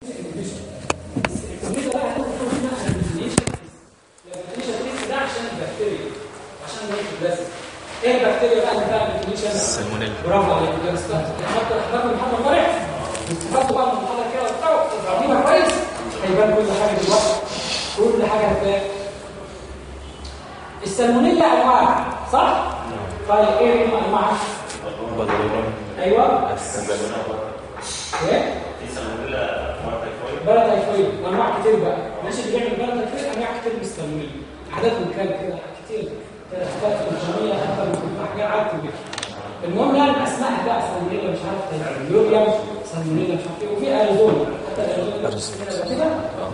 الكمبيوتر بقى هتاخد فيها الفيزيشن الفيزيشن ده عشان البكتيريا عشان الميكروبلازم ايه البكتيريا بقى اللي بتعمل الفيزيشن السالمونيلا برافو عليك ده استاذ حتى احنا المحاضره امبارح استفدتوا بقى من المحاضره كده وبتاع تفهميها كويس هيبان كل حاجه دلوقتي كل حاجه هتبان السالمونيلا انواع صح؟ طيب ايه هم انواعها؟ ايوه ايه؟ بلد تايفويد وانواع كتير بقى ماشي اللي بيعمل بلد تايفويد انواع كتير من السالمونيلا عدد من كام كده كتير كده حاجات الجمعيه اكتر من حاجات عدد كبير المهم يعني الاسماء بقى سالمونيلا مش عارف يوريا سالمونيلا مش عارف ايه وفي اريزونا حتى الاريزونا كده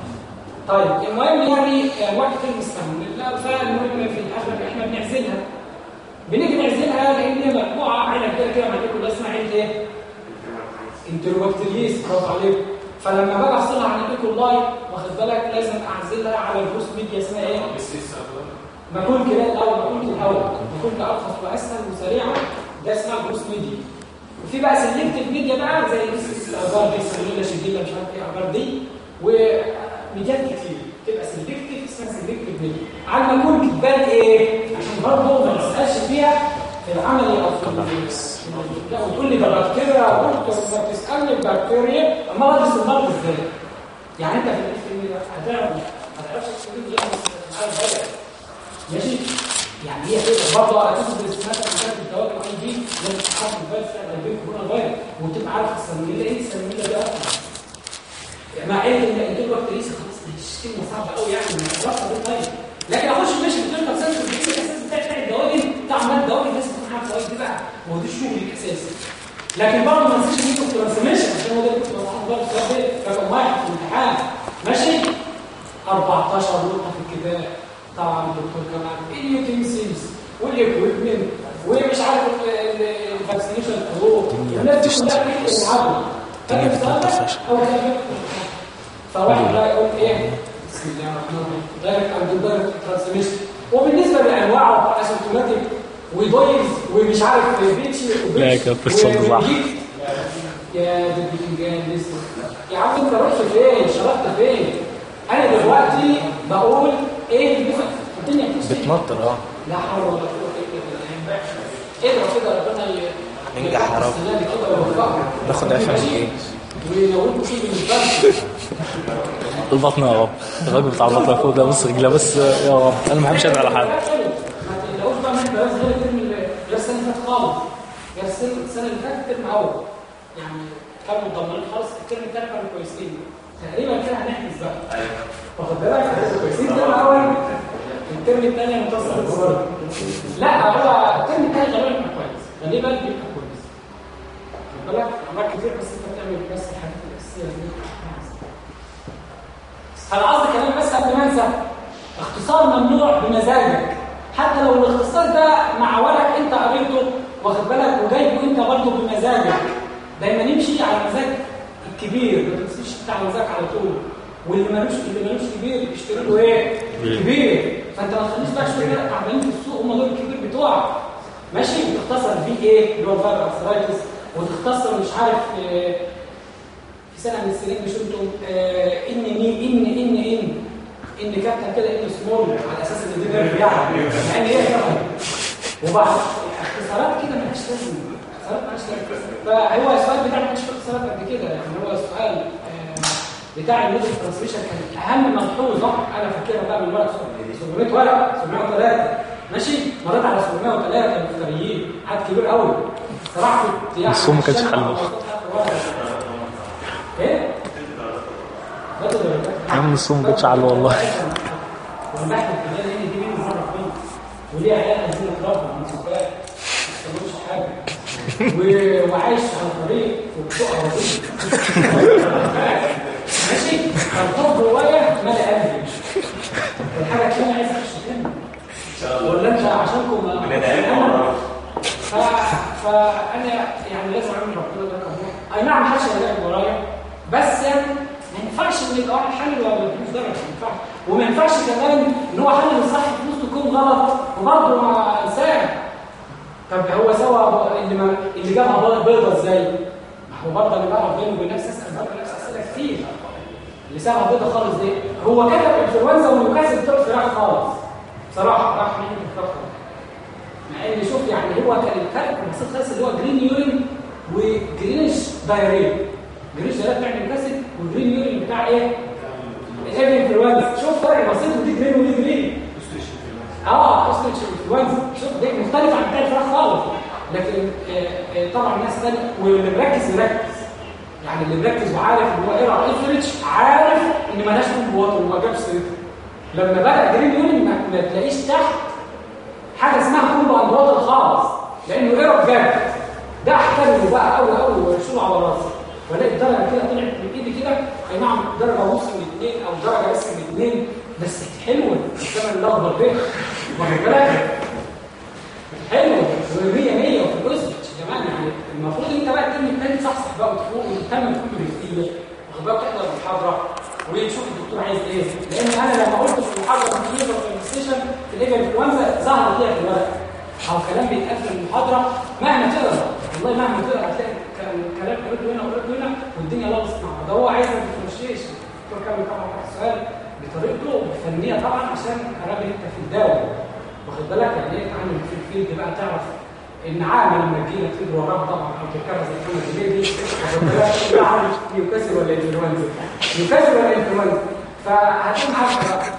طيب المهم يعني انواع كتير من السالمونيلا فالمهم في الاخر احنا بنعزلها بنيجي نعزلها لان هي مجموعه عيله كده كده معاكم كلها اسمها عيله ايه؟ انتروبكتيريس برافو عليكم فلما باجي افصلها عن الايكولاي واخد بالك لازم اعزلها على البوست ميديا اسمها ايه؟ ماكون كده الاول ماكون الاول ماكون ارخص واسهل وسريعه ده اسمها البوست ميديا وفي بقى سلكتيف ميديا بقى زي الابار دي سلولا شديده مش عارف ايه الابار دي وميديات كتير تبقى سلكتيف اسمها سلكتيف ميديا على الماكون بتبان ايه؟ عشان برضه ما نسالش فيها في العملي او في لا وتقول لي ده بكتيريا قلت ما بتسالني البكتيريا اما ادرس المرض ازاي يعني انت في هتعرف هتعرفش تستفيد غير معايا الفيروس ماشي يعني هي كده برضه هتدرس مثلا حاجات الدواء الاي دي لازم تعرف الفيروس بتاع البين كورونا فيروس وتبقى عارف السلمونيلا ايه السلمونيلا دي اصلا مع ان الانتروبكتيريس خلاص مش كلمه صعبه قوي يعني ما تعرفش دي طيب لكن اخش ماشي في الكلمه سنسور دي الاساس بتاع بتاع الدواجن بتاع عمال الدواجن لازم تكون عارف الدواجن دي بقى هو ده الشغل الاساسي لكن برضه ما تنساش ان انت ترانسميشن عشان هو ده اللي كنت بصحح برضه السؤال ده رقم واحد في الامتحان ماشي 14 نقطه في الكتاب طبعا الدكتور كمان اليوتنسيلز والاكويبمنت ومش عارف الفاكسينيشن الحروب الناس دي كلها بتلعبوا فاكر السؤال ده او كده فواحد بقى يقول ايه بسم الله الرحمن الرحيم دايركت او دايركت ترانسميشن وبالنسبه لانواعه اسيمتوماتيك ودويز ومش عارف بيتشي لا، كانت قصة صح. يا ده البتنجان لسه يا عم انت رحت فين شربت فين انا دلوقتي بقول ايه اللي بيحصل الدنيا بتشتغل بتمطر اه لا حول ولا قوه الا بالله ادعوا كده ربنا ي- انجح يا رب. السلام كده ويوفقك. باخد عفة من ماشي؟ ايه وينوركم فيه بالنسبه البطن يا رب الراجل بتاع البطن فوق ده بص رجله بس يا رب انا ما بحبش ادعي على حد ما تقلقوش بقى من الجواز غير الترم اللي غير السنه اللي فاتت خالص غير السنه السنه اللي فاتت الترم اول يعني كانوا مدمرين خالص الترم الثاني كانوا كويسين تقريبا كده هنحجز بقى واخد بالك كانوا كويسين الترم الاول الترم الثاني متصل برضه لا هو الترم الثاني غالبا بيبقى كويس غالبا بيبقى كويس خد بالك عمال كتير بس انت بتعمل بس الحاجات الاساسيه دي انا قصدي كلام بس قبل ما انسى اختصار ممنوع بمزاجك حتى لو الاختصار ده مع ورق انت قريته واخد بالك وجايبه انت برضه بمزاجك دايما نمشي على مزاج الكبير ما تمشيش انت على مزاجك على طول واللي ملوش اللي ملوش كبير يشتري له ايه؟ كبير فانت ما تخليش بقى شويه كده تعبانين في السوق هم دول الكبير بتوعك ماشي وتختصر في ايه اللي هو الفايبر ارثرايتس وتختصر مش عارف آه، في سنه من السنين مش انتم آه، ان مي ان ان ان ان كابتن كده ان سمول على اساس ان دي نيرف يعني مع ان هي كده وبعد اختصارات كده مالهاش لازمه اختصارات مالهاش لازمه فهو السؤال بتاع ما كانش فيه اختصارات قد كده يعني هو السؤال آه، بتاع الميدل ترانسميشن كان اهم ملحوظه انا فاكرها بقى من ورق 700 ورقه 703 ماشي مريت على 703 مفتريين عدد كبير قوي صراحه كنت يعني بس هو ما كانش عشان حل. أخلص ايه؟ بدل درجات. يا عم الصوم ما كانش على والله والبحث الكبير لان دي منه صرف منه وليه عيال عايزين يتربوا من سكان ما يستخدموش حاجه و- وعايش على طريق وبسوق عربيه ماشي فالحب جوايا مالي قلبي الحاجه الثانيه عايز اخش تاني ولا انت عشانكم ما ف... فانا يعني لازم اعمل ربنا ده رقم اي نعم حاشا ولا ورايا بس يعني ما ينفعش ان يبقى واحد حل ولا فلوس درجه ما ينفعش وما ينفعش كمان ان هو حل الصح فلوس تكون غلط وبرضه مع انسان طب هو سوى اللي ما اللي جابها بيضه ازاي؟ ما هو برضه انا بعرف بينه وبين نفسي اسال برضه نفسي اسئله كتير اللي سابها بيضه خالص دي هو كتب انفلونزا ونيوكاسل بتوع فراخ خالص بصراحه راح من الفراخ مع ان شوف يعني هو كان الفرق البسيط خالص اللي هو جرين يورين وجرينش دايريا جرينش دايريا بتاع نيوكاسل وجرين يورين بتاع ايه؟ الايه انفلونزا شوف فرق بسيط ودي جرين ودي جرين اه اوستريتش انفلونزا شوف دي مختلف عن بتاع الفراخ خالص لكن آه آه طبعا الناس ثانيه واللي مركز يركز يعني اللي مركز وعارف ان هو ايه اوستريتش عارف ان مالهاش كومبوات وما جابش سيرتها لما بدا جرين يورين ما, ما تلاقيش تحت حاجه اسمها كومبو اند ووتر خالص لانه ايه بجد ده احترمه بقى قوي قوي ويرشوه على راسي والاقي الدرجه كده طلعت من ايدي كده اي نعم درجه ونص من اثنين او درجه بس من اثنين بس حلوه الثمن الاخضر ده واخد بالك حلوه و100 100 وفي الاسم كمان يعني المفروض انت بقى ترمي الثاني تصحصح بقى وتفوق وتهتم بكل بكتير واخد بالك تحضر المحاضره وتشوف الدكتور عايز ايه لان انا لما قلت في المحاضره في الليفر في السيشن في الليفر انفلونزا ظهر فيها في الورق او كلام بيتقال في المحاضره مهما تقرا والله مهما تقرا هتلاقي كلام قريته هنا وقريته هنا والدنيا لابسه مع بعض هو عايز ما تفرشيش الدكتور كان طبعا السؤال بطريقته الفنيه طبعا عشان راجل انت في الدواء واخد بالك يعني ايه تعمل في الفيلد بقى تعرف ان عامل لما تجي لك تجري وراك طبعا او تركبها زي كده بالليل دي واخد بالك يعرف يكسر ولا انفلونزا يكسر ولا انفلونزا فهتكون عارفه بقى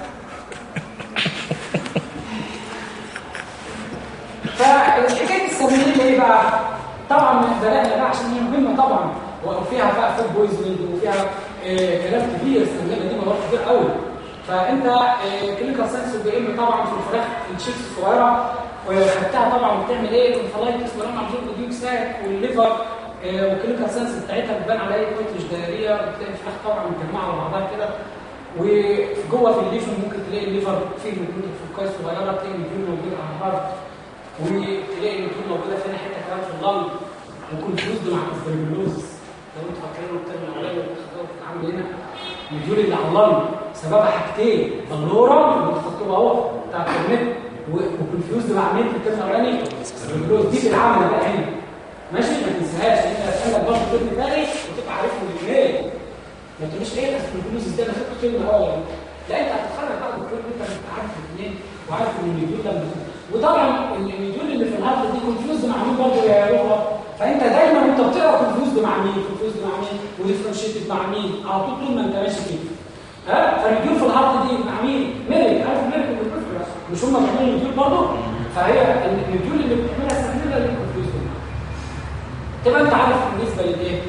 فالحكايه السمنيه ايه بقى؟ طبعا بدانا بقى عشان هي مهمه طبعا وفيها بقى فود بويزنينج وفيها آه كلام كبير السمنيه دي موضوع كبير قوي فانت آه كلينيكال ساينس بي ام طبعا في الفراخ الشيكس الصغيره وخدتها طبعا بتعمل ايه الفلايتس ولما عملوا ديوكسات والليفر آه والكلينيكال ساينس بتاعتها بتبان على ايه كوتلج دائريه بتلاقي الفراخ طبعا متجمعه على بعضها كده وجوه في الليفر ممكن تلاقي الليفر فيه نيوترون فوكاي صغيره تلاقي نيوترون موجود على الهارت وتلاقي النيوترون موجوده فينا حته كمان في اللنج ويكون فيوزد مع الفيبريلوز لو انتوا فاكرين الترم الاولاني اللي بتتعامل هنا النيوترون اللي على اللنج سببها حاجتين بلوره اللي مكتوبه اهو بتاع الكورنيت وكونفيوزد مع مين في الترم الاولاني الفيبريلوز دي في العمل بقى هنا ماشي ما تنساهاش انت هتسالك برضه الترم الثاني وتبقى عارفهم الاثنين ما تقوليش ايه الكونفيوز ده انا خدت كلمه اه لا انت هتتخرج بقى بالدكتور انت عارف الاثنين وعارف ان النيوترون لما وطبعا النيوترون اللي في الهارت دي كونفيوزد مع مين برضه يا روحه فانت دايما وانت بتقرا كونفيوزد مع مين كونفيوزد مع مين وديفرنشيتد مع مين على طول طول ما انت ماشي كده ها فالنيوترون في الهارت دي مع مين ميريك عارف ميريك مش هم بيعملوا النيوترون برضه فهي النيوترون اللي بتعملها السكنه اللي كونفيوزد تبقى انت عارف بالنسبه للايه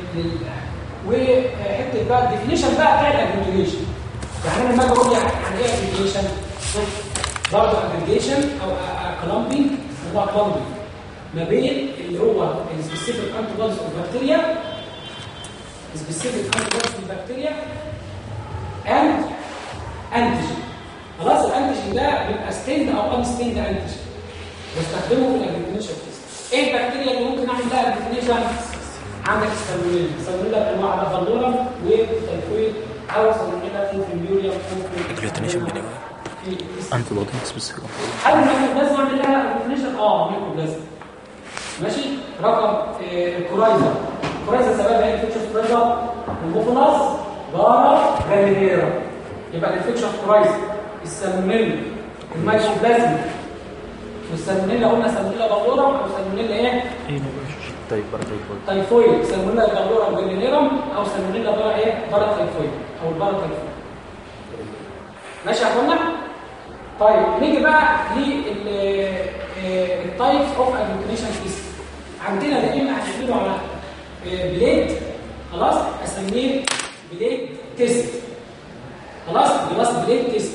وحته بقى الديفينيشن بقى بتاع الاجريجيشن يعني انا لما اجي اقول يعني ايه اجريجيشن برضه اجريجيشن او كلامبينج هو كلامبينج ما بين اللي هو السبيسيفيك انتي بوديز اوف بكتيريا سبيسيفيك انتي بوديز اوف بكتيريا اند انتيجين خلاص الانتيجين ده بيبقى ستيند او ان ستيند انتيجين بستخدمه في الاجريجيشن تيست ايه البكتيريا اللي ممكن اعمل لها اجريجيشن عندك سالمونيلا سالمونيلا بانواع ده فالورم وتيفويد او سالمونيلا فوفيميوريا اجلوتينيشن بين انتي بودي سبيسيفيك هل الميكروبلازما اعمل لها اجلوتينيشن اه ميكروبلازما ماشي رقم آه كورايزا كورايزا سببها ايه انفكشن كورايزا الموفوناس بارا جالينيرا يبقى الانفكشن كورايزا السالمونيلا الميكروبلازما والسالمونيلا قلنا سالمونيلا بالورم او سالمونيلا ايه طيب برا تيفويد تايفويد سالمونيلا بالورم جالينيرم او سالمونيلا بارا ايه بارا تايفويد او البارا تايفويد ماشي يا اخوانا طيب نيجي بقى للتايبس اوف اجلوتينيشن تيست عندنا ده اما هنعمله على بليد خلاص اسميه بليد تيست خلاص جلاس بليد تيست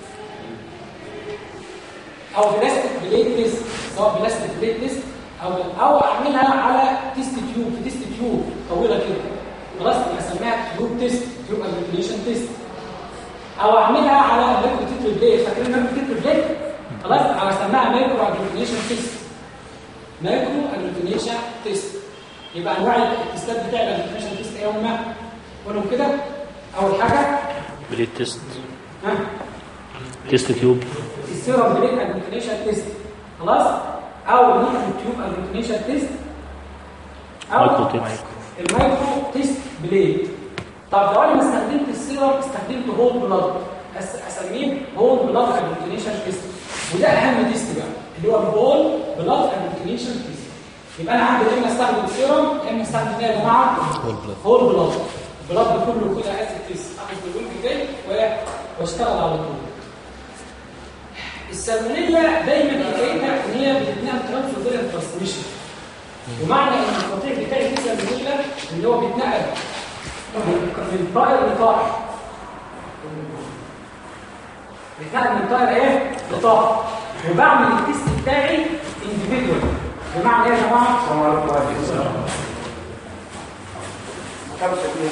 او بلاستيك بليد تيست سواء بلاستيك بليد تيست او او اعملها على تيست تيوب في تيست تيوب طويله كده خلاص اسميها تيوب تيست تيوب اجلوتينيشن تيست او اعملها على مايكرو تيتر بليد فاكرين مايكرو تيتر بليد خلاص او اسميها مايكرو اجلوتينيشن تيست مايكرو اجلوتينيشن تيست يبقى انواع التستات بتاع الاجلوتينيشن تيست ايه هم قولهم كده اول حاجه بليد تيست ها تيست تيوب السيرم بليد اجلوتينيشن تيست خلاص او مايكرو تيوب اجلوتينيشن تيست او مايكرو تيست المايكرو تيست بليد طب لو انا ما استخدمت السيرم سيرم استخدمت هول بلاد اسميه هول بلاد اجلوتينيشن تيست وده اهم تيست بقى اللي هو الهول بلاد اجلوتينيشن تيست يبقى انا عندي اما استخدم سيرم اما استخدم ايه يا جماعه هول بلاد هول بلاد البلاد كله كده عايز تيست اخد الويك جاي واشتغل على طول السالمونيلا دايما حكايتها ان هي بتتنقل ترانسفيرنت ترانسميشن ومعنى ان القطيع بتاعي فيه سالمونيلا ان هو بيتنقل من طائر لطائر بيتنقل من طائر ايه لطائر وبعمل التيست بتاعي انديفيدوال بمعنى ايه يا جماعه؟ خمسة اتنين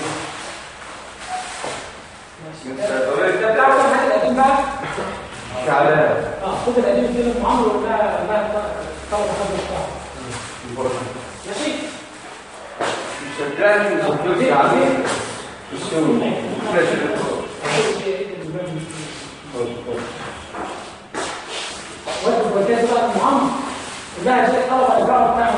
ده بتاع الحاجات القديم بقى شعلان اه خد القديم كده في عمرو ولا لا طلب خد بتاعه ماشي شجعني وصدق شعلان السوري وقت الوكاله بقى المعمر لا زي طلب الجاره بتاعه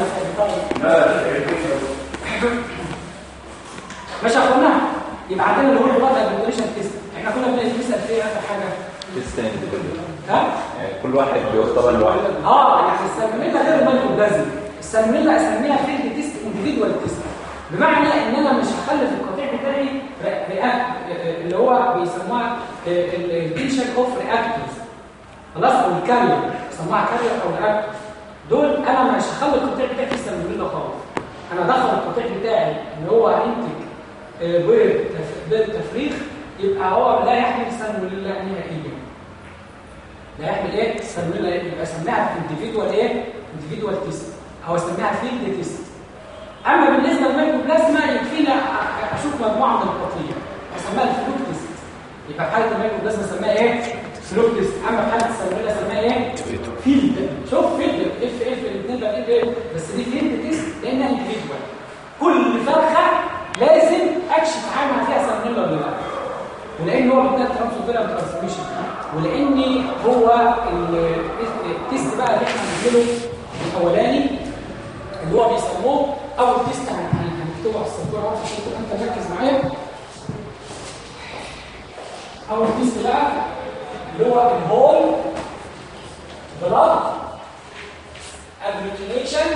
ماشي يا اخوانا يبقى عندنا اللي هو الوضع البريشن تيست احنا كنا بنسال فيه اخر حاجه تستند كده ها يعني كل واحد بيختار لوحده اه يعني السالمونيلا غير المايكروبلازم السالمونيلا اسميها فيلد تيست انديفيدوال تيست بمعنى ان انا مش هخلي في القطيع بتاعي رياكت اللي هو بيسموها البيشن اوف رياكتورز خلاص او الكارير بيسموها كارير او رياكتور دول انا مش هخلي القطيع بتاعي فيه سالمونيلا خالص انا دخل القطيع بتاعي اللي هو هينتج آه، بيض تف- بيض تفريخ يبقى هو لا يحمل سالمونيلا نهائيا لا يحمل ايه سالمونيلا إيه؟ يبقى اسميها انديفيدوال ايه انديفيدوال تيست او اسميها فيلد تيست اما بالنسبه للميكروبلازما يكفينا أ- اشوف مجموعه من القطيع اسميها الفلوك تيست يبقى في حاله الميكروبلازما اسميها ايه فلوك تيست اما في حاله السالمونيلا اسميها ايه فيلد شوف فيلد اف اف الاثنين بقى ايه بس دي فيلد تيست لانها انديفيدوال كل فرخه لازم اكشف عنها فيها سالمونيلا ولا لا ولان هو بتاع ترانسفيرنت ترانسميشن ولان هو ال- التيست بقى اللي احنا بنعمله الاولاني اللي هو بيسموه اول تيست هن- هن- هنكتبه على السبوره عشان تبقى انت مركز معايا اول تيست بقى اللي هو الهول بلاد اجلوتينيشن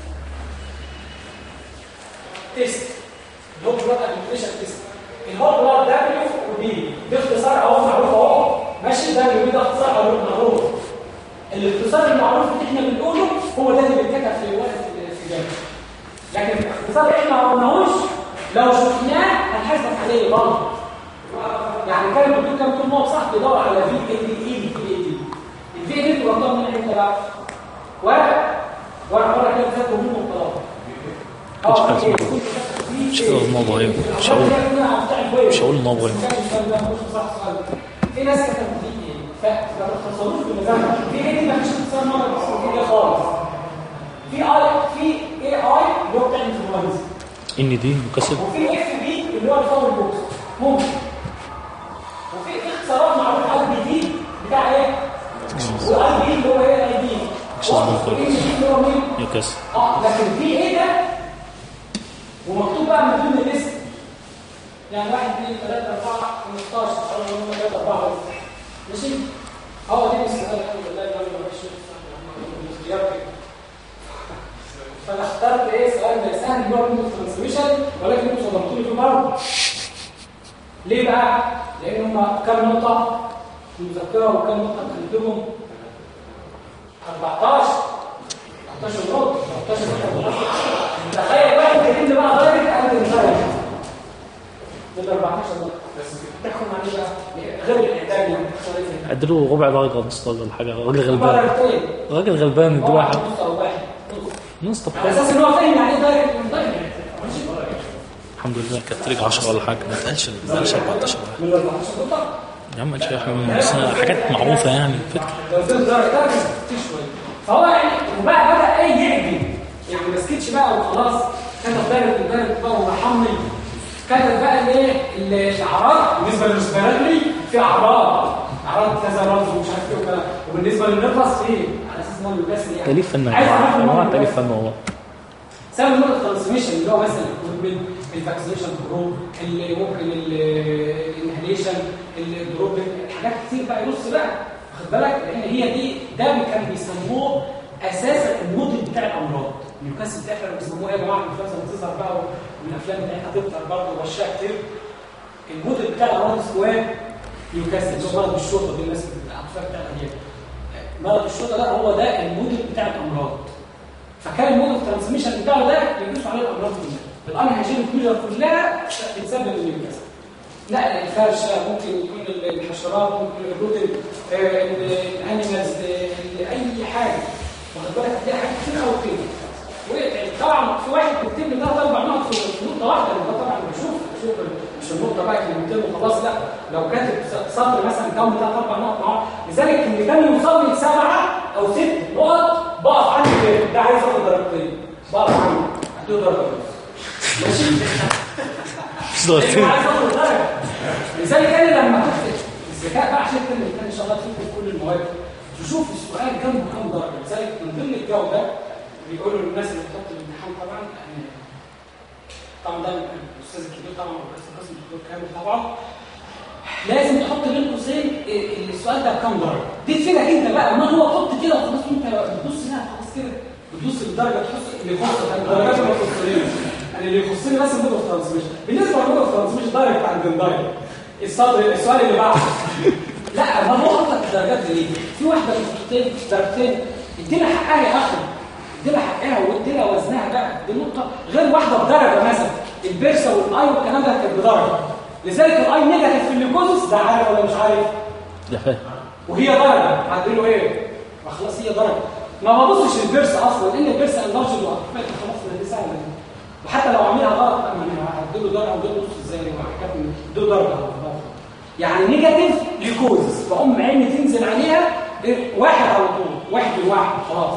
تيست اللي هو بلاد اجلوتينيشن تيست الهول بلاد دبليو ودي ده اختصار اهو معروف اهو ماشي دبليو ده اختصار اهو معروف الاختصار المعروف اللي احنا بنقوله هو ده اللي بيتكتب في ورقه الاستجابه لكن الاختصار اللي احنا ما قلناهوش لو شفناه هنحاسبك عليه برضه يعني كان الدكتور كان طول ما هو صح بيدور على في اي دي اي في اي دي الفي اي دي تبقى من امتى بقى ورق ورق ورق كده فات وهم وخلاص مش عارف مش هقول إن هو ضعيف. مش هقول. مش هقول إن هو ضعيف. في ناس كانت بتيجي فما بتخصصوش بالنظام في ايه دي مفيش اختصار مره بس كده خالص في اي في اي اي اللي هو بتاع الانفلونزا ان دي مكسب وفي اف بي اللي هو الفاول بوكس ممكن وفي اختصارات معروفه اي بي دي بتاع ايه؟ واي بي اللي هو ايه اي بي مش اسمه واي كويس. بي اللي هو مين؟ يكسب اه لكن في ايه ده ومكتوب بقى من ضمن الاسم يعني 1 2 3 4 15 او هم 3 4 ماشي اه دي السؤال الحمد لله اللي ما فيش فانا اخترت ايه سؤال سهل اللي هو الترانسميشن ولكن انتوا صدمتوني فيه برضه ليه بقى؟ لان هم كام نقطه في المذكره وكام نقطه كتبتهم 14 14 نقطه 14 نقطه تخيل واحد كاتب بقى دايركت قبل الدايركت دول 14 نقطه بس تحكم عليه بقى غير الاعداد يعني تختار ايه فيه؟ اديله ربع درجه نص درجه ولا حاجه راجل غلبان درجتين راجل غلبان ادي هو واحد نص او واحد نص طب على كويس اساس ان هو فاهم يعني ايه دايركت من دايركت ماشي الحمد لله كانت ترجع 10 ولا حاجه ما تقلش ما تقلش 14 من ال 14 نقطه يا عم مش احنا بس حاجات معروفه يعني فكره لو اديت درجه درجه كتير شويه فهو يعني وبقى بدا ايه يعجن يعني ما سكتش بقى وخلاص كتب دايركت دايركت بقى ورحمني كتب بقى الايه الاعراض بالنسبه للريسبيراتوري في اعراض اعراض كذا رمز ومش عارف ايه وكذا وبالنسبه للنفس في على اساس ان هو بيكسر يعني تاليف فن يا عايز جماعه اعرف يا جماعه الموضوع تاليف فن والله سبب نقطة الترانسميشن اللي هو مثلا من الفاكسينيشن جروب اللي ممكن الانهليشن الدروب حاجات كتير بقى يبص بقى واخد بالك لان هي دي ده كان بيسموه اساسا الموديل بتاع الامراض نيوكاسل ده كانوا بيسموه ايه يا جماعه الانفلونزا بتظهر بقى والافلام بتاعتها تظهر برضه وشها كتير الموديل بتاع الامراض اسمه ايه؟ نيوكاسل اللي هو مرض الشرطه دي الناس الاطفال بتاع الاجيال مرض الشرطه ده هو ده الموديل بتاع الامراض فكان المود اوف ترانسميشن بتاعه ده بيدوس عليه الامراض كلها الامر هيجين كلها كلها بتسبب النيوكاسل لا الفرشه ممكن يكون الحشرات ممكن الروتين الانيمالز اي حاجه واخد بالك هتلاقي حاجات كتير قوي كده وطبعا في واحد بيكتب لي ثلاث اربع نقط في نقطه واحده ده طبعا بشوف بشوف مش النقطه بقى كلمتين وخلاص لا لو كاتب سطر مثلا كون ثلاث اربع نقط معاه لذلك اللي كان يوصل لي سبعه او ست نقط بقف عنه كده ده عايز اخد درجتين بقف عنه اديله درجتين ماشي مش ضغطين لأنه عايز اخد درجه لذلك انا لما كنت الذكاء بقى عشان كده اللي كان شغال فيه في كل المواد تشوف السؤال جنبه كام درجه لذلك من ضمن الجوده بيقولوا للناس اللي بتحط الامتحان طبعا يعني طبعا ده الاستاذ الكبير طبعا ورئيس القسم الدكتور كامل طبعا لازم تحط بين قوسين السؤال ده بكام درجه دي تفيدك انت بقى ما هو حط كده وخلاص انت بتبص لا خلاص كده بتبص الدرجه تحط اللي يخص الدرجات ما تخصنيش يعني اللي يخصني بس المود اوف ترانسميشن بالنسبه للمود اوف ترانسميشن دايركت عند الدايركت الصدر السؤال اللي بعده لا ما هو حط لك الدرجات دي ليه؟ في واحده بتحطين درجتين ادينا حقها يا اخي ادينا حقها وادينا وزنها بقى دي نقطه غير واحده بدرجه مثلا البرسه والاي والكلام ده كان بدرجه لذلك الاي نيجاتيف في الليكوزس ده عارف ولا مش عارف ده فاهم وهي درجه هتقول له ايه ما خلاص هي درجه ما ببصش البرس اصلا لان البرس انلارج لوحده خلاص دي سهله دي. وحتى لو عاملها غلط انا هديله درجه وديله نص ازاي وحكايه اديله درجه غلط. يعني نيجاتيف ليكوزس بقوم عيني تنزل عليها إيه؟ واحد على طول واحد لواحد خلاص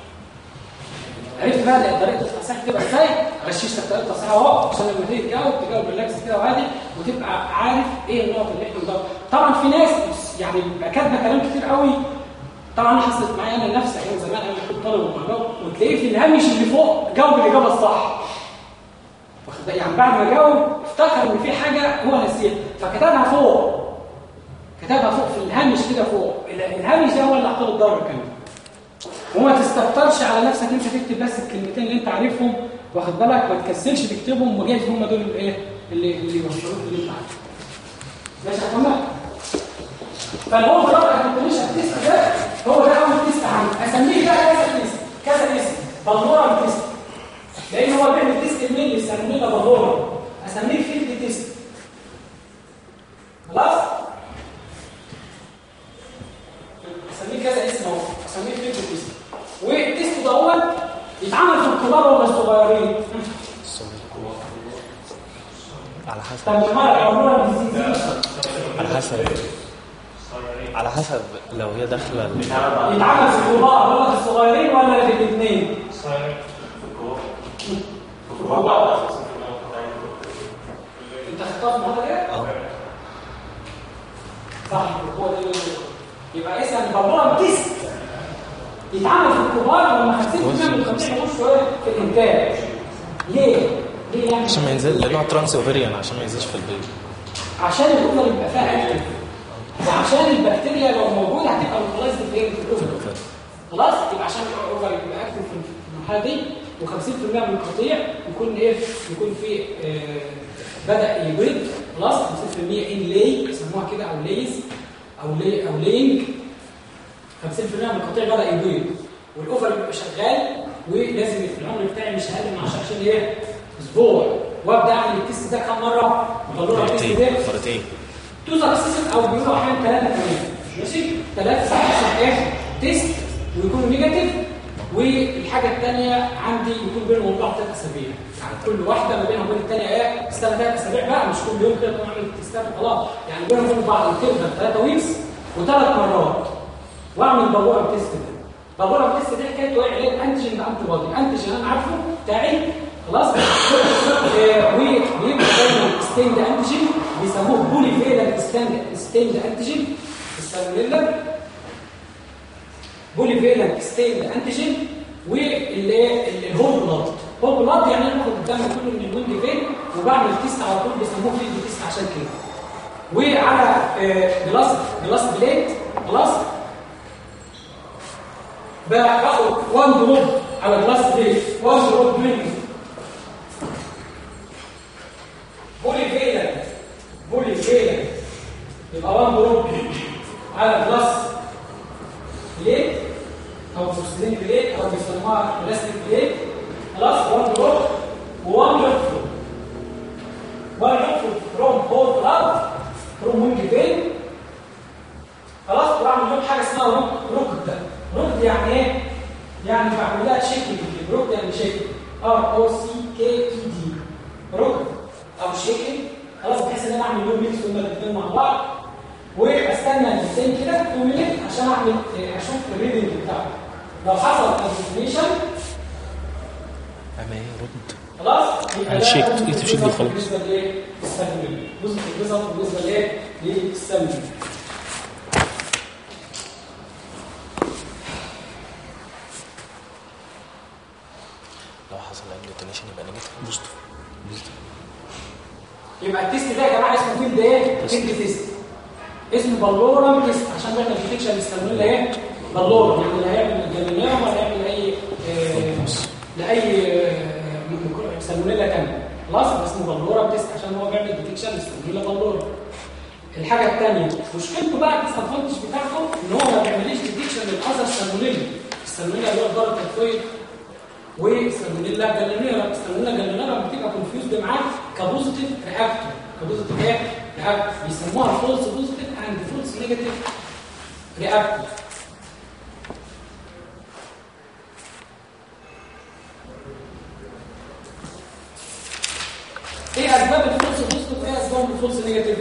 عرفت بقى طريقه التصحيح تبقى ازاي غششتك طريقه التصحيح اهو عشان لما تيجي تجاوب تجاوب باللاكس كده وعادي وتبقى عارف ايه النقط اللي احنا بندور طبعا في ناس يعني بيبقى كاتبه كلام كتير قوي طبعا حصلت معايا انا نفسي ايام زمان انا كنت طالب ومجاوب وتلاقيه في الهامش اللي فوق جاوب الاجابه الصح واخد بالك؟ يعني بعد ما جاوب افتكر ان في حاجه هو نسيها فكتبها فوق كتبها فوق في الهامش كده فوق ال- الهامش ده هو اللي حاطط الدرجه كمان وما تستكترش على نفسك انت تكتب بس الكلمتين اللي انت عارفهم واخد بالك ما تكسلش تكتبهم وجايز هم دول الايه اللي اللي يوصلوك اللي انت عارفه ماشي يا اخوانا فالهو بقى الكومبليشن تيست ده هو ده اول تيست عندي اسميه بقى كذا تيست كذا تيست بالمورال تيست لان هو بيعمل تيست الميل يسميه ده بالمورال اسميه فيلد تيست خلاص اسميه كذا اسم اهو اسميه فيلد تيست والتيست ده هو يتعمل في الكبار ولا الصغيرين على حسب طب الكبار عمرها بتزيد على حسب على حسب لو هي داخله ال- يتعمل في الكبار ولا في الصغيرين ولا في الاثنين انت خطاب المره ايه اه صح هو ده اللي يبقى اذا البلوره تيست يتعمل في الكبار لما 50% من القطيع يخش شويه في الانتاج ليه؟ ليه يعني؟ عشان ما ينزل لانه ترانس اوفيريان عشان ما ينزلش في البيض عشان الاوفر يبقى فيها اكتف وعشان البكتيريا لو موجوده هتبقى لوكلايزد فين في الاوفر خلاص يبقى عشان الاوفر يبقى اكتف في المرحله دي و50% من القطيع يكون ايه يكون في آه بدا يبيض خلاص 50% ان لي يسموها كده او ليز او لي او لينج 50% من القطيع بدا يبيض والاوفر يبقى شغال ولازم في العمر بتاعي مش اقل من 10 عشان ايه اسبوع وابدا اعمل التست ده كام مره وطلع التست مرتين ده مرتين توصل اساسا او بيقولوا احيانا ثلاثه كمان ماشي ثلاثه اساسا ايه تيست ويكونوا نيجاتيف والحاجه الثانيه عندي يكون بينهم بعض ثلاث اسابيع يعني كل واحده ما بينها وبين الثانيه ايه استنى ثلاث اسابيع بقى مش كل يوم كده تقوم اعمل تيستات وخلاص يعني بينهم وبين بعض تقدر ثلاثه ويكس وثلاث مرات واعمل بابورا تيست ده بابورا تيست ده حكايته ايه علاج انتيجين بانتي بودي انتيجين انا عارفه بتاعي خلاص آه، وبيبقى دايما ستيند انتيجين بيسموه بولي فيلنت ستاند ستيند انتيجين السالمونيلا بولي فيلنت ستيند انتيجين واللي الهول بلاد هو بلاد يعني انا باخد الدم كله من الوينج فين وبعمل تيست على طول بيسموه فيلد تيست عشان كده وعلى آه، جلاس جلاس بليت خلاص باخد 1 دروب على جلاس بليت 1 دروب منه بولي فيلنت بولي فيلنت يبقى 1 دروب على جلاس بليت او بورسلين بليت او بيسموها بلاستيك بليت خلاص 1 دروب و1 لوفر 1 لوفر فروم هول بلاد فروم وينج فين خلاص وبعمل لهم حاجه اسمها روك روكد روكد يعني ايه؟ يعني بعمل لها شيكنج روكد يعني شيكنج ار او سي كي اي دي روكد او شيكنج خلاص بحيث ان انا اعمل لهم ميكس هما الاثنين مع بعض واستنى الاثنين كده 2 مينت عشان اعمل آه، اشوف الريدنج بتاعه لو حصل كونسنتريشن اما ايه رد خلاص يبقى ده هنشيك، positive يكتب شيك دي result خلاص. بالنسبه لايه؟ للسلمون جزء الريزلت بالنسبه لايه؟ للسلمون لو حصل عندي ديتونيشن يبقى نيجاتيف بوزيتيف بوزيتيف يبقى التيست ده يا جماعه اسمه فيلد ايه؟ فيلد تيست اسمه بلورم تيست عشان بيعمل ديتكشن للسلمون ايه؟ بلورم اللي هيعمل جلينيوم ولا هيعمل اي آه، لاي آه، ميكرو- سلمونيلا تانية خلاص يبقى اسمه بلورم تيست عشان هو بيعمل ديتكشن للسلمونيلا بلورم الحاجه الثانيه مشكلته بقى الديسادفانتج بتاعته ان هو ما بيعملش ديتكشن للاذر سلمونيلا السلمونيلا اللي هو الدار التكوين والسالمونيلا جالينيرا السالمونيلا جالينيرا بتبقى كونفيوزد معاه كبوزيتيف رياكتور كبوزيتيف ايه رياكتور بيسموها فولس بوزيتيف اند فولس نيجاتيف رياكتور ايه اسباب الفولس بوزيتيف وايه اسباب الفولس نيجاتيف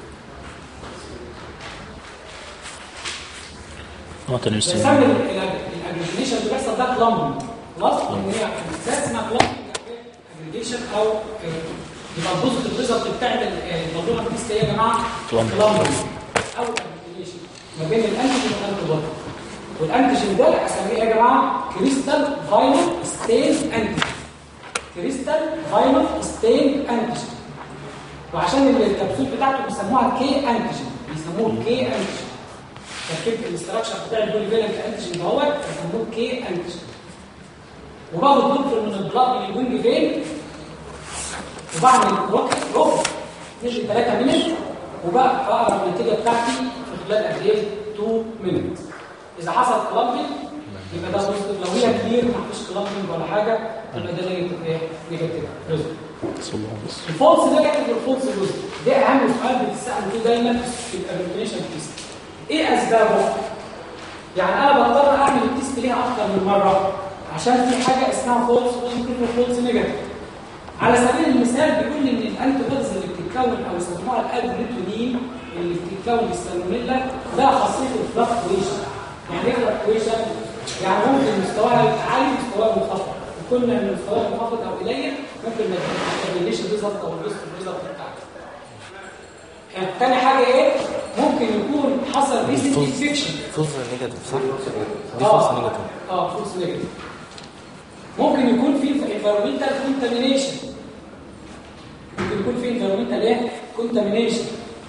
اه كان بيسمي يستنى الاجريجيشن اللي بيحصل ده كلامبنج خلاص ان هي بالذات اسمها كلامبنج اجريجيشن او آه، يبقى البوزيتيف ريزلت بتاع الموضوع التيست ايه يا جماعه؟ Clumping. كلامبنج او اجريجيشن ما بين الانتيجين والانتيبودي والانتيجين ده اسميه ايه يا جماعه؟ كريستال فاينل ستين انتيجين كريستال فاينل ستين انتيجين وعشان الكبسول بتاعته بيسموها كي انتيجين بيسموه كي انتيجين تركيب الاستراكشر بتاع البولي فالنت انتيجين دوت بيسموه كي انتيجين وباخد دكتور من البلاد من الوينج فين وبعمل روكت روك نجي 3 مينت وبقى اقرا النتيجه بتاعتي في خلال قد ايه 2 مينت اذا حصل كلامبنج يبقى ده بوزيتيف لو هي كتير ما فيش كلامبنج ولا حاجه يبقى ده نيجاتيف ايه نيجاتيف ريزلت صلى الله عليه وسلم الفولس نيجاتيف والفولس بوزيتيف ده اهم سؤال بتسال فيه دايما في الابلكيشن تيست ايه اسبابه يعني انا بضطر اعمل التيست ليها اكتر من مره عشان في حاجه اسمها فولس بوزيتيف وفولس نيجاتيف على سبيل المثال بيقول لي ان الانتي بوديز اللي بتتكون او يسموها الالبريتونين اللي بتتكون للسالمونيلا ده خاصيه الفلكتويشن يعني ايه فلكتويشن يعني ممكن مستواها يبقى عالي مستواها منخفض وكل ما مستواها منخفض او قليل ممكن ما تقللش الريزلت او الريزلت الريزلت بتاعتك يعني تاني حاجه ايه ممكن يكون حصل ريسنت انفكشن فولس نيجاتيف صح؟ دي فولس نيجاتيف اه فولس نيجاتيف ممكن يكون في انفيرمنتال كونتامينيشن ممكن يكون في انفيرمنتال ايه كونتامينيشن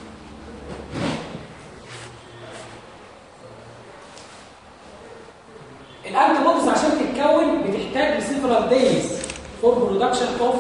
الانتي بوديز عشان تتكون بتحتاج لسيفرال دايز فور برودكشن اوف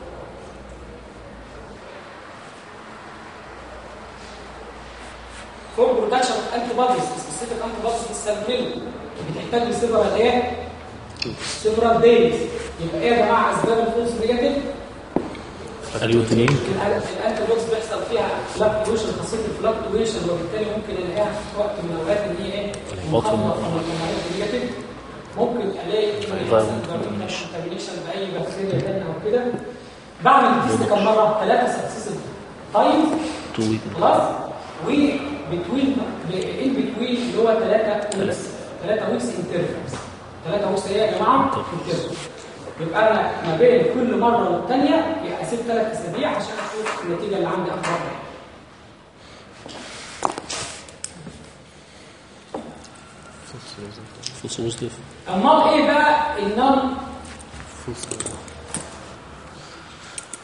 فور برودكشن اوف انتي بوديز سبيسيفيك انتي بوديز في السلمونيلا بتحتاج لسيفرال ايه سيفرال دايز يبقى ايه يا جماعه اسباب الفولس نيجاتيف اليوتينين الانتي بوديز بيحصل فيها فلكتويشن خاصيه الفلكتويشن وبالتالي ممكن الاقيها في وقت من الاوقات ان هي ايه الهباط منخفضه والنقص. او الكمالات نيجاتيف ممكن الاقي كونتامينيشن باي بكتيريا ثانيه او كده بعمل التيست كم مره ثلاثه سكسيسيف تايم تو ويك خلاص وبتوين ان بتوين اللي هو 3 ويكس 3 ويكس انترفلز 3 ويكس ايه يا جماعه انترفلز يبقى انا ما بين كل مره والثانيه اسيب 3 اسابيع عشان اشوف النتيجه اللي عندي اكبر فولس بوزيتيف امال ايه بقى النون فولس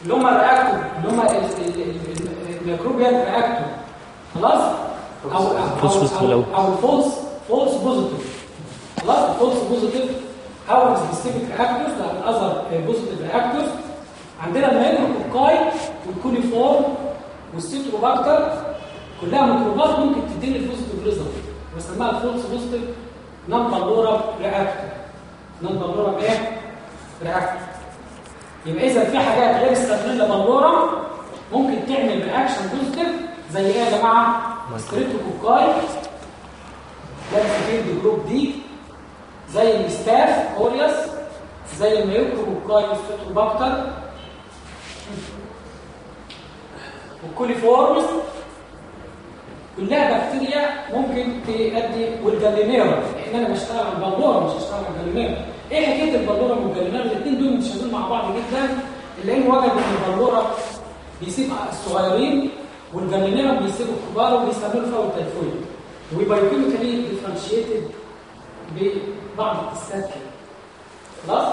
اللي هم الرياكتور اللي هم الميكروبيال رياكتور خلاص او فولس بوزيتيف او الأول. او الفولس فولس بوزيتيف خلاص الفولس بوزيتيف او السبيسيفيك رياكتورز لا الاذر بوزيتيف رياكتورز عندنا الميكروكوكاي والكوليفورم والسيتروباكتر كلها ميكروبات ممكن تديني البوزيتيف ريزلت بسميها الفولس بوزيتيف نون بالورا رياكتور نون بالورا ايه رياكتور يبقى اذا في حاجات غير السلمونيلا بالورا ممكن تعمل رياكشن بوزيتيف زي ايه يا جماعه ستريبتوكوكاي ده الفيلد جروب دي زي الستاف اوريوس زي الميوكروكوكاي والستروباكتر والكوليفورمز كلها بكتيريا ممكن تؤدي والجالينيرا لان انا بشتغل على البلوره مش هشتغل على الجالينيرا ايه حكايه البلوره والجالينيرا الاثنين دول متشابهين مع بعض جدا لان وجد ان البلوره بيسيب الصغيرين والجالينيرا بيسيبوا الكبار وبيستعملوا فيها التيفويد وبايوكيميكالي ديفرنشيتد ببعض التستات كده خلاص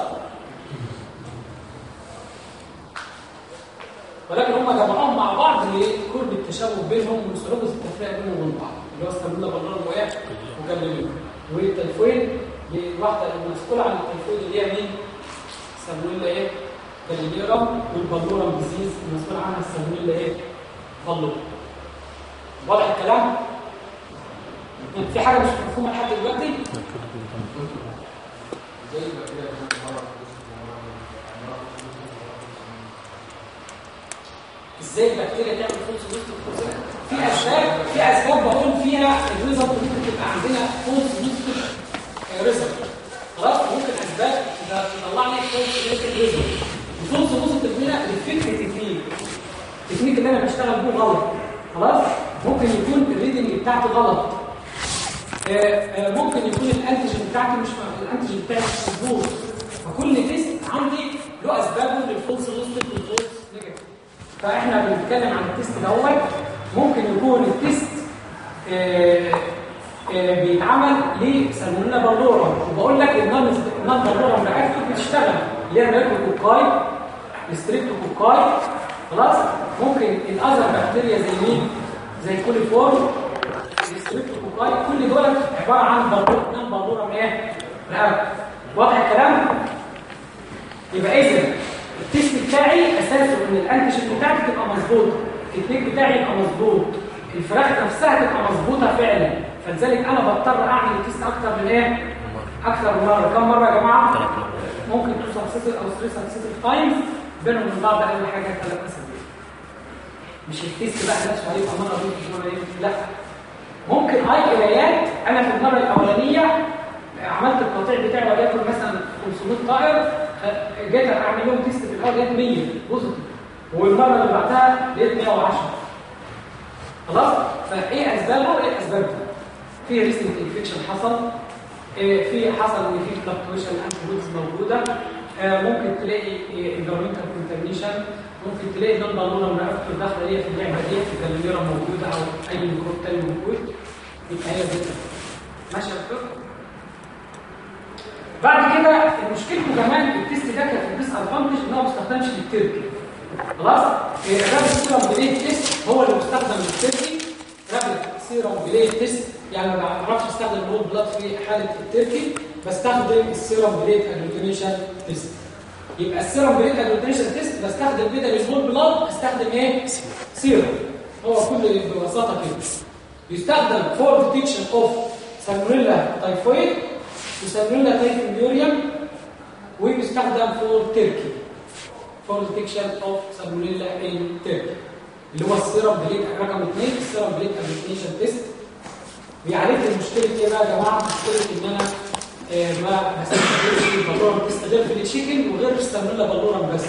ولكن هم جمعوهم مع بعض لقرب التشابه بينهم وسلوك التفريق بينهم وبين بعض اللي هو استعملنا بلان وايه وجلبين والتلفويد الواحده المسؤوله عن التلفويد اللي هي مين؟ سالمونيلا ايه؟ جالينيرا والبلورا ديزيز المسؤول عنها السالمونيلا ايه؟ بلورا واضح الكلام؟ في حاجه مش مفهومه لحد دلوقتي؟ ازاي البكتيريا تعمل فولس بوزيتيف في اسباب في اسباب بقول فيها الريزلت ممكن تبقى عندنا فولس بوزيتيف ريزلت خلاص ممكن اسباب تطلع لي فولس بوزيتيف ريزلت الفولس بوزيتيف هنا الفكر تكنيك التكنيك اللي انا بشتغل بيه غلط خلاص ممكن يكون الريدنج بتاعتي غلط آه، آه، ممكن يكون الانتيجين بتاعتي مش الانتيجين بتاعي مش مظبوط فكل تيست عندي له اسبابه للفولس بوزيتيف والفولس نيجاتيف فاحنا بنتكلم عن التيست دوت ممكن يكون التيست آه، آه، بيتعمل لسالمونيلا بلورا وبقول لك النون النون بلورا رياكتور بتشتغل اللي هي ميركوكوكاي الستريبتوكوكاي خلاص ممكن الاذر بكتيريا زي مين زي الكوليفورم الستريبتوكوكاي كل دول عباره عن بلورا نون بلورا ايه رياكتور واضح الكلام يبقى اذا التيست بتاعي اساسه ان الانتيجين بتاعتي تبقى مظبوطه التكنيك بتاعي يبقى مظبوط الفراخ نفسها تبقى مظبوطه فعلا فلذلك انا بضطر اعمل التيست اكتر من ايه اكتر من مره كم مره يا جماعه ممكن توصل سكسس او ستريس سكسس تايمز بينهم وبين بعض اقل حاجه ثلاث اسابيع مش التيست بقى نفسه هيبقى مره دي مره ايه لا ممكن اي قرايات انا في المره الاولانيه عملت القطيع بتاعي وليكن مثلا 500 طائر جيت اعمل لهم تيست في الاول لقيت 100 بوزيتيف والمره اللي بعدها لقيت 110 خلاص فايه اسبابها وايه اسبابها في ريسنت انفكشن حصل إيه في حصل ان في فلكتويشن انتي موجوده آه ممكن تلاقي انفيرمنتال كونتامينيشن ممكن تلاقي نون بالونه مرافق داخله هي في اللعبه دي في جاليرا موجوده او اي ميكروب تاني موجود يبقى هي دي ماشي يا دكتور بعد كده مشكلته كمان التيست ده كان الديس ادفانتج ان هو ما بيستخدمش للتركي خلاص الرابط سيرم بليد تيست هو اللي بيستخدم للتركي رابط سيرم بليد تيست يعني ما بعرفش استخدم الهول بلاد في حاله التركي بستخدم السيرم بليد اجلوتينيشن تيست يبقى السيرم بليد اجلوتينيشن تيست بستخدم بدل الهول بلاد استخدم ايه سيرم هو كل ببساطه كده يستخدم فور ديتكشن اوف سالمونيلا تايفويد وسالمونيلا تايفويديوريوم وبيستخدم فور تركي فور ديتكشن اوف سالمونيلا ان تركي اللي هو السيرم بليد رقم 2 السيرم بليد اجلوتينيشن تيست بيعالج لي مشكله ايه بقى يا جماعه مشكله ان انا آه ما بستخدمش البلورم تيست غير في التشيكن وغير السالمونيلا بلورم بس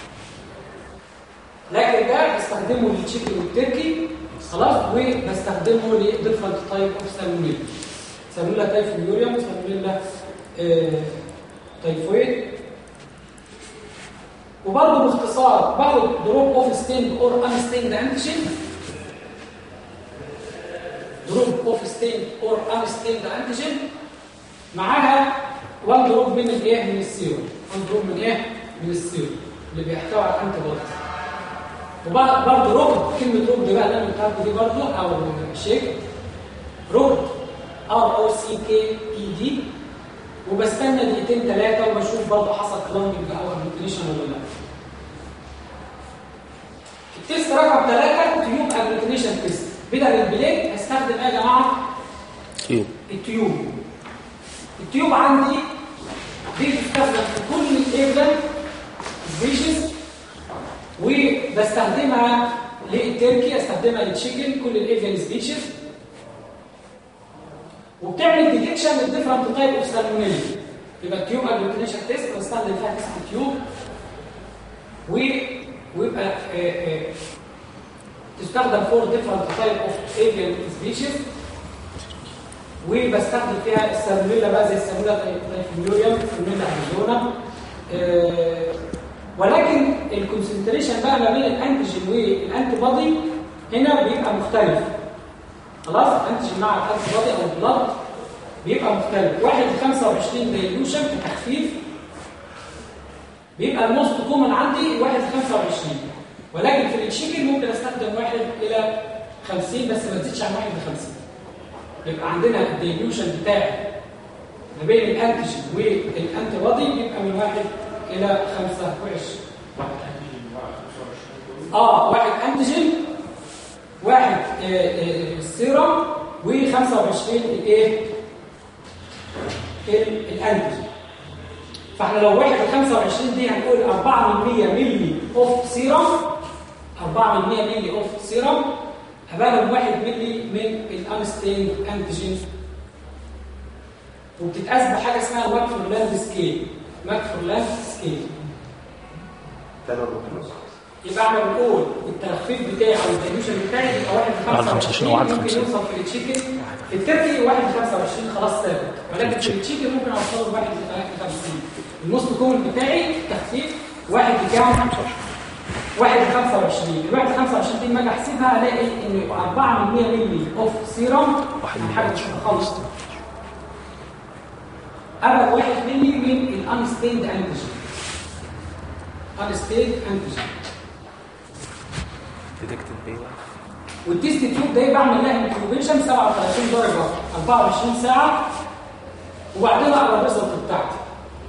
لكن ده بستخدمه للتشيكن والتركي خلاص وبستخدمه لديفرنت تايب اوف سالمونيلا سالمونيلا تايفويوريوم سالمونيلا آه تايفويد وبرضه باختصار باخد دروب اوف ستيند اور ان ستيند انتيجين دروب اوف ستيند اور ان ستيند انتيجين معاها 1 دروب من الايه من السيروم 1 دروب من ايه من السيروم اللي بيحتوي على الانتي بوديز وبرضه ركض كلمه ركض بقى اللي انا قلتها دي برضه او شيك ركض ار او سي كي اي دي وبستنى دقيقتين ثلاثه وبشوف برضه حصل كلامبنج او ابلكيشن ولا لا التيست رقم ثلاثه تيوب ابلكيشن تيست بدل البليد هستخدم ايه يا جماعه تيوب التيوب التيوب عندي دي بتستخدم في كل الايفلن سبيشيز وبستخدمها للتركي استخدمها للتشيكن كل الايفلن سبيشيز وبتعمل ديتكشن للديفرنت تايب اوف سالمونيلا يبقى التيوب اجلوتينيشن تيست بستخدم فيها تيست التيوب و ويبقى آه، آه، تستخدم فور ديفرنت تايب اوف ايفلن سبيشيز وبستخدم فيها السالمونيلا بقى زي السالمونيلا تايفيميوريوم سالمونيلا اريزونا آه، ولكن الكونسنتريشن بقى ما بين الانتيجين والانتي بودي هنا بيبقى مختلف خلاص الانتيجين مع الانتي بودي او البلاد بيبقى مختلف واحد ل 25 دايلوشن في تخفيف بيبقى الموست كومن عندي واحد ل 25 ولكن في التشيكن ممكن استخدم واحد الى 50 بس ما تزيدش عن واحد ل 50 يبقى عندنا الديليوشن بتاعي ما بين الانتيجين والانتي بودي بيبقى من واحد الى 25 اه واحد انتيجين واحد آه، آه، سيرم و25 الايه ال- الانتيجين فاحنا لو واحد ل 25 دي هنقول 4 من 100 ملي اوف سيرم 4 من 100 ملي اوف سيرم هبقى 1 ملي من الانستين انتيجين وبتتقاس بحاجه اسمها ماكفورلاند سكيل ماكفورلاند سكيل تاني الركن يبقى احنا بنقول التخفيف بتاعي او الديليوشن بتاعي يبقى 1 ل واحد 25 25 ممكن 51. يوصل في التشيكن في التركي 1 ل 25 خلاص ثابت ولكن في التشيكن ممكن اوصله ل 1 ل 50 الموست كومن بتاعي تخفيف 1 لكام؟ 1 ل 25 ال 1 ل 25 دي لما اجي احسبها الاقي ان 4 من 100 مللي اوف سيرم واحد من حاجه مش خالص ابعد 1 مللي من الانستيند انتيجين انستيند انتيجين ديتكتد بايه والتيست تيوب ده بعمل لها انكيوبيشن 37 درجه 24 ساعه وبعدين اقرا الريزلت بتاعتي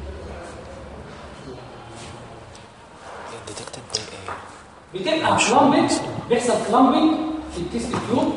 ديتكتد بايه بتبقى كلامبنج بيحصل كلامبنج في التيست تيوب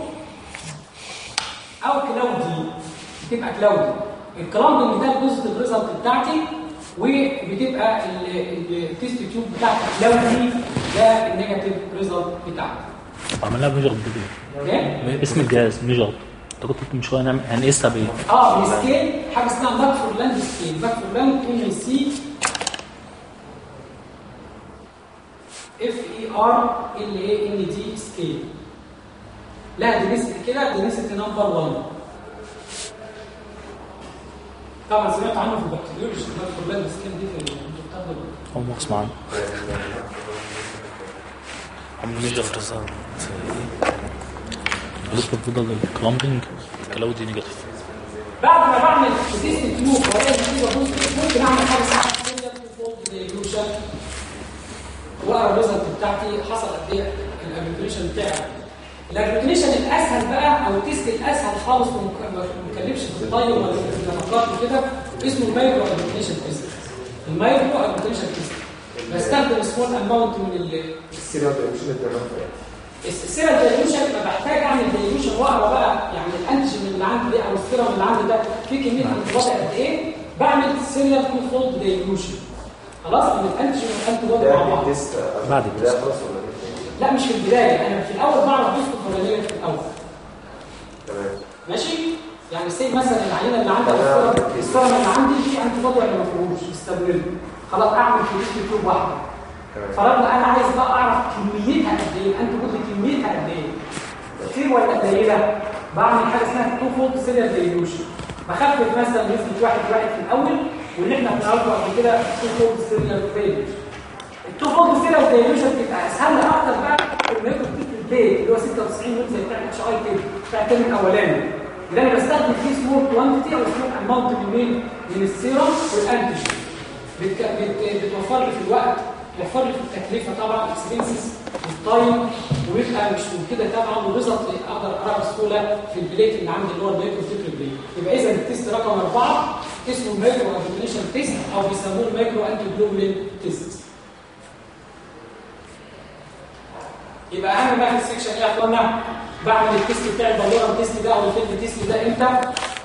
او كلاودي بتبقى كلاودي الكلامبنج ده البوزيتيف ريزلت بتاعتي وبتبقى ال- ال- التيست تيوب بتاعتي كلاودي ده النيجاتيف ريزلت بتاعتي عملناها بميجر بايه؟ اوكي اسم الجهاز ميجر انت كنت قلت من شويه نعمل هنقيسها بايه؟ اه السكيل حاجه اسمها ماكفورلاند سكيل ماكفورلاند ام سي اف اي ار ال اي ان دي سكيل لا دي نسبه كده دي نسبه نمبر 1 طبعا سمعت عنه في البكتيريولوجي الماكفورلاند سكيل دي في انتوا بتاخدوا اول ما اسمع عنه ميجر ريزلت بالنسبه لفضل الكلامبنج كلاودي نيجاتيف بعد ما بعمل تيست تيوب والاقي النتيجه بوزيتيف ممكن اعمل حاجه اسمها سيريال فولد ديليوشن واقرا الريزلت بتاعتي حصل قد ايه الابلكيشن بتاعي الابلكيشن الاسهل بقى او التيست الاسهل خالص وما ما بيتكلمش في الطيب ولا في النفقات وكده اسمه المايكرو ابلكيشن تيست المايكرو ابلكيشن تيست بستخدم سمول اماونت من ال السيرة ده مش الدرجة السيرم دايلوشن ما بحتاج اعمل دايلوشن واقرا بقى يعني الانتيجين اللي عندي ده او السيرم اللي عندي ده في كميه انتيبودي قد ايه بعمل سيريال كونفولد دايلوشن خلاص من الانتيجين والانتيبودي مع ده بعض التست بعد ده التست. خلاص ولا ايه؟ لا مش في البدايه انا في الاول بعرف دوسته الفلانيه في الاول تمام ماشي يعني سي مثلا العينه اللي عندي أو السيرم السيرم اللي عندي فيه انتيبودي ولا ما فيهوش استمر خلاص اعمل في تيوب واحده تمام فرضنا انا عايز بقى اعرف كميتها قد ايه الانتي بودي كميتها قد ايه كتير ولا قليله بعمل حاجه اسمها تو فولد سيريال ديليوشن بخفف مثلا نسبه واحد واحد في الاول واللي احنا بنعرفه قبل كده تو فولد سيريال ديليوشن التو فولد سيريال ديليوشن بتبقى اسهل اكتر بقى في انك تكتب في البيت اللي هو 96 يوم زي بتاع اتش اي كده بتاع الترم الاولاني اللي انا بستخدم فيه سمول كوانتيتي او سمول اماونت من مين؟ من السيرم والانتيجين بت... بت... بتوفر لي في الوقت هيوفر لي في التكلفه طبعا اكسبنسز والتايم ويبقى مش من كده طبعا وريزلت اقدر اقرا بسهوله في البليت اللي عندي اللي هو المايكرو تيبل بليت يبقى اذا التيست رقم اربعه اسمه المايكرو ابليكيشن تيست او بيسموه المايكرو انتي جلوبولين تيست يبقى اهم بقى في السكشن ايه يا اخوانا بعمل التيست بتاع البالورا تيست ده او الفيلد تيست ده امتى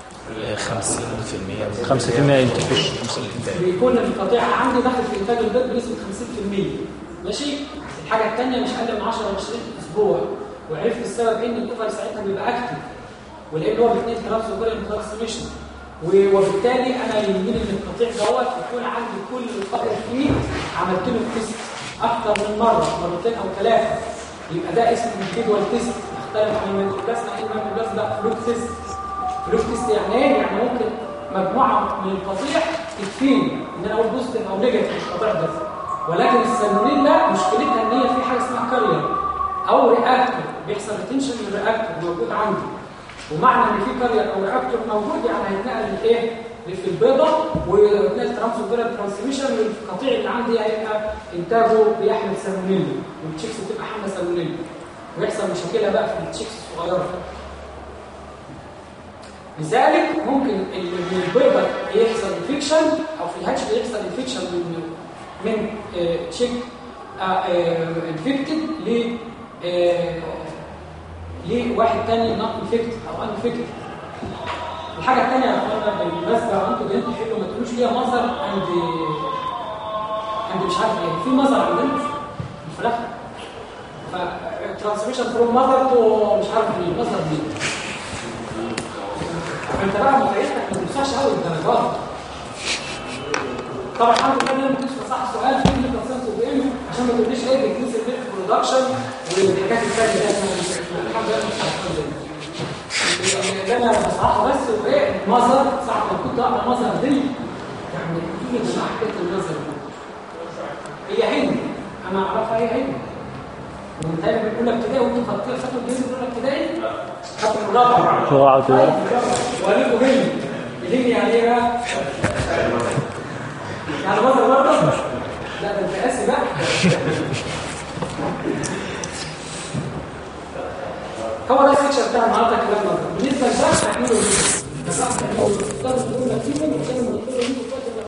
50% 5% انتفيش بيكون القطيع عندي داخل في انتاج البيض بنسبه 50% ماشي الحاجه الثانيه مش اقل من 10 ل 20 اسبوع وعرفت السبب ان الاوفر ساعتها بيبقى اكتف ولان هو بيتنقل ترانسفيرال ترانسميشن وبالتالي انا يهمني ان القطيع دوت يكون عندي كل القطع فيه عملت له تيست اكتر من مره مرتين او ثلاثه يبقى ده اسمه انديفيدوال تيست يختلف عن الميكروبلازما ايه الميكروبلازما ده فلوك تيست فلوك تيست يعني ايه؟ يعني ممكن مجموعه من القطيع تكفيني ان انا اقول بوزيتيف او نيجاتيف القطيع ده ولكن السالمونيلا مشكلتها ان هي في حاجه اسمها كارير او رياكتور بيحصل ريتنشن للرياكتور موجود عندي ومعنى ان في كارير او رياكتور موجود يعني هيتنقل لايه؟ في البيضه ويتنقل ترانسفيرال ترانسميشن والقطيع اللي عندي هيبقى انتاجه بيحمل سالمونيلا والتشيكس بتبقى حامله سالمونيلا ويحصل مشاكلها بقى في التشيكس الصغيره لذلك ممكن ال- من البيضه يحصل انفكشن او في الهاتش يحصل انفكشن من من آه، تشيك انفكتد ل آه، لواحد تاني نوت انفكتد او انفكتد الحاجه الثانيه يا اخوانا بالمناسبه وانتوا جايين تحلوا ما تقولوش ليها مصدر عند عند مش عارف ايه في مصدر عندنا في الفراخ فترانسميشن فروم ماذر تو مش عارف مين مصدر مين انت بقى مقاييسك ما تنساش قوي الدرجات طبعا الحمد لله ان انا ما كنتش بصحح سؤال في اللي كونسنت وبين عشان ما تقوليش ايه بتنسى الميلك برودكشن والحاجات الثانيه دي احنا الحمد لله مش عارفين اللي انا بصححه بس وايه المظهر ساعه ما كنت اقرا المظهر دي يعني في مش حكايه المظهر دي هي هند انا اعرفها هي هند ومتهيألي من اولى ابتدائي وانتوا خدتوا خدتوا الجنس من اولى ابتدائي خدتوا من الرابعه رابعة كده. وقال لكم هند الهند يعني ايه بقى؟ يعني مصر برضه؟ لا ده انت قاسي بقى هو ده السكشن بتاع النهارده كلام نظري بالنسبه للبحث هنعمله ايه؟ بس احنا هنعمله نختار الاولى فيهم